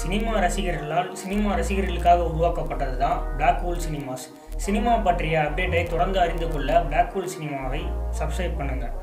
cinema ரசிகர்களால் cinema ரசிகர்களுக்காக உருவாக்கப்பட்டது தான் black hole cinemas cinema பற்றிய அப்டேட்டை தொடர்ந்து அறிந்து கொள்ள பிளாக் ஹோல் சினிமாவை சப்ஸ்கிரைப் பண்ணுங்கள்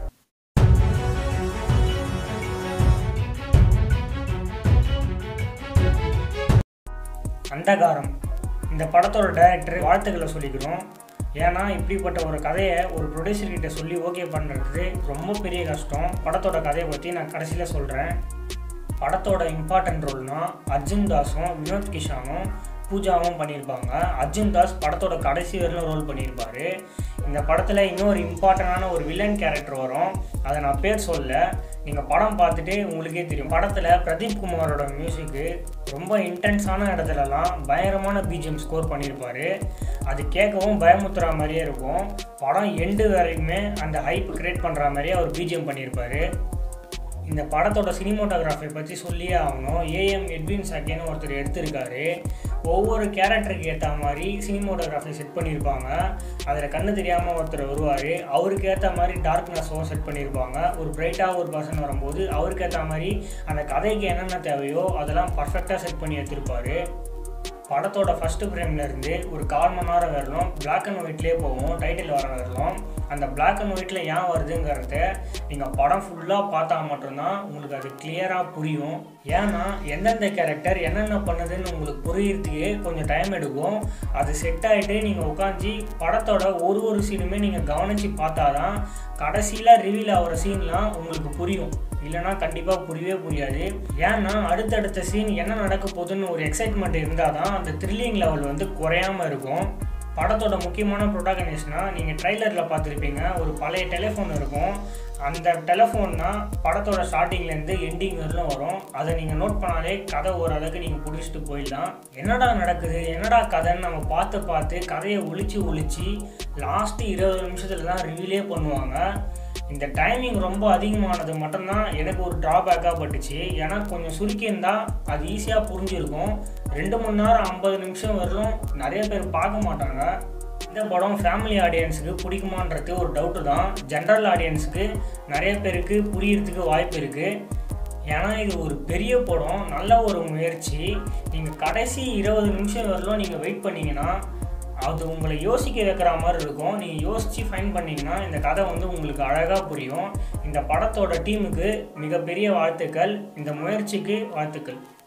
அந்தகாரம் இந்த படத்தோட டைரக்டர் வாழ்த்துக்களை சொல்லிக்கிறோம் ஏன்னா இப்படிப்பட்ட ஒரு கதையை ஒரு ப்ரொடியூசர் கிட்ட சொல்லி ஓகே பண்ணுறது ரொம்ப பெரிய கஷ்டம் படத்தோட கதையை பற்றி நான் கடைசியில் சொல்கிறேன் படத்தோட இம்பார்ட்டன்ட் ரோல்னா அர்ஜுன் தாஸும் வினோத் கிஷானும் பூஜாவும் பண்ணியிருப்பாங்க அர்ஜுன் தாஸ் படத்தோட கடைசி வரையிலும் ரோல் பண்ணியிருப்பாரு இந்த படத்தில் இன்னொரு இம்பார்ட்டண்டான ஒரு வில்லன் கேரக்டர் வரும் அதை நான் பேர் சொல்ல நீங்கள் படம் பார்த்துட்டு உங்களுக்கே தெரியும் படத்தில் பிரதீப் குமாரோட மியூசிக்கு ரொம்ப இன்டென்ஸான இடத்துலலாம் பயங்கரமான பிஜிஎம் ஸ்கோர் பண்ணியிருப்பாரு அது கேட்கவும் பயமுத்துறா மாதிரியே இருக்கும் படம் எண்டு வரைக்குமே அந்த ஹைப் கிரியேட் பண்ணுற மாதிரியே அவர் பிஜிஎம் பண்ணியிருப்பாரு இந்த படத்தோட சினிமோட்டோகிராஃபி பற்றி சொல்லியே ஆகணும் ஏஎம் எட்வின் சாக்கேன்னு ஒருத்தர் எடுத்திருக்காரு ஒவ்வொரு கேரக்டருக்கு ஏற்ற மாதிரி சினிமோட்டோகிராஃபி செட் பண்ணியிருப்பாங்க அதில் கண்ணு தெரியாமல் ஒருத்தர் வருவார் அவருக்கு ஏற்ற மாதிரி டார்க்னஸும் செட் பண்ணியிருப்பாங்க ஒரு பிரைட்டாக ஒரு பர்சன் வரும்போது அவருக்கு ஏற்ற மாதிரி அந்த கதைக்கு என்னென்ன தேவையோ அதெல்லாம் பர்ஃபெக்டாக செட் பண்ணி எடுத்திருப்பாரு படத்தோட ஃபஸ்ட்டு ஃப்ரேம்ல இருந்து ஒரு கால் மணி நேரம் வரலும் பிளாக் அண்ட் ஒயிட்லேயே போகும் டைட்டில் வர வரலும் அந்த பிளாக் அண்ட் ஒயிட்டில் ஏன் வருதுங்கிறத நீங்கள் படம் ஃபுல்லாக பார்த்தா மட்டும்தான் உங்களுக்கு அது கிளியராக புரியும் ஏன்னா எந்தெந்த கேரக்டர் என்னென்ன பண்ணுதுன்னு உங்களுக்கு புரியறதுக்கு கொஞ்சம் டைம் எடுக்கும் அது செட் ஆகிட்டு நீங்கள் உட்காந்து படத்தோட ஒரு ஒரு சீனுமே நீங்கள் கவனித்து பார்த்தா தான் கடைசியில் ரிவீல் ஆகிற சீன்லாம் உங்களுக்கு புரியும் இல்லைனா கண்டிப்பாக புரியவே புரியாது ஏன்னா அடுத்தடுத்த சீன் என்ன நடக்க போகுதுன்னு ஒரு எக்ஸைட்மெண்ட் இருந்தால் தான் அந்த த்ரில்லிங் லெவல் வந்து குறையாமல் இருக்கும் படத்தோட முக்கியமான ப்ரொட்டாகனிஸ்ட்னா நீங்கள் ட்ரைலரில் பார்த்துருப்பீங்க ஒரு பழைய டெலிஃபோன் இருக்கும் அந்த டெலிஃபோன்னா படத்தோட ஸ்டார்டிங்லேருந்து எண்டிங் வரலும் வரும் அதை நீங்கள் நோட் பண்ணாலே கதை ஓரளவுக்கு நீங்கள் பிடிச்சிட்டு போயிடலாம் என்னடா நடக்குது என்னடா கதைன்னு நம்ம பார்த்து பார்த்து கதையை ஒழிச்சு ஒழிச்சு லாஸ்ட்டு இருபது நிமிஷத்தில் தான் ரிவீலே பண்ணுவாங்க இந்த டைமிங் ரொம்ப அதிகமானது மட்டும்தான் எனக்கு ஒரு ட்ராபேக்காக பட்டுச்சு ஏன்னா கொஞ்சம் சுருக்கியிருந்தால் அது ஈஸியாக புரிஞ்சிருக்கும் ரெண்டு மணி நேரம் ஐம்பது நிமிஷம் வரலும் நிறைய பேர் பார்க்க மாட்டாங்க இந்த படம் ஃபேமிலி ஆடியன்ஸுக்கு பிடிக்குமான்றது ஒரு டவுட்டு தான் ஜென்ரல் ஆடியன்ஸுக்கு நிறைய பேருக்கு புரியறதுக்கு வாய்ப்பு இருக்குது ஏன்னா இது ஒரு பெரிய படம் நல்ல ஒரு முயற்சி நீங்கள் கடைசி இருபது நிமிஷம் வரலும் நீங்கள் வெயிட் பண்ணிங்கன்னா அது உங்களை யோசிக்க வைக்கிற மாதிரி இருக்கும் நீங்கள் யோசித்து ஃபைன் பண்ணிங்கன்னா இந்த கதை வந்து உங்களுக்கு அழகாக புரியும் இந்த படத்தோட டீமுக்கு மிகப்பெரிய வாழ்த்துக்கள் இந்த முயற்சிக்கு வாழ்த்துக்கள்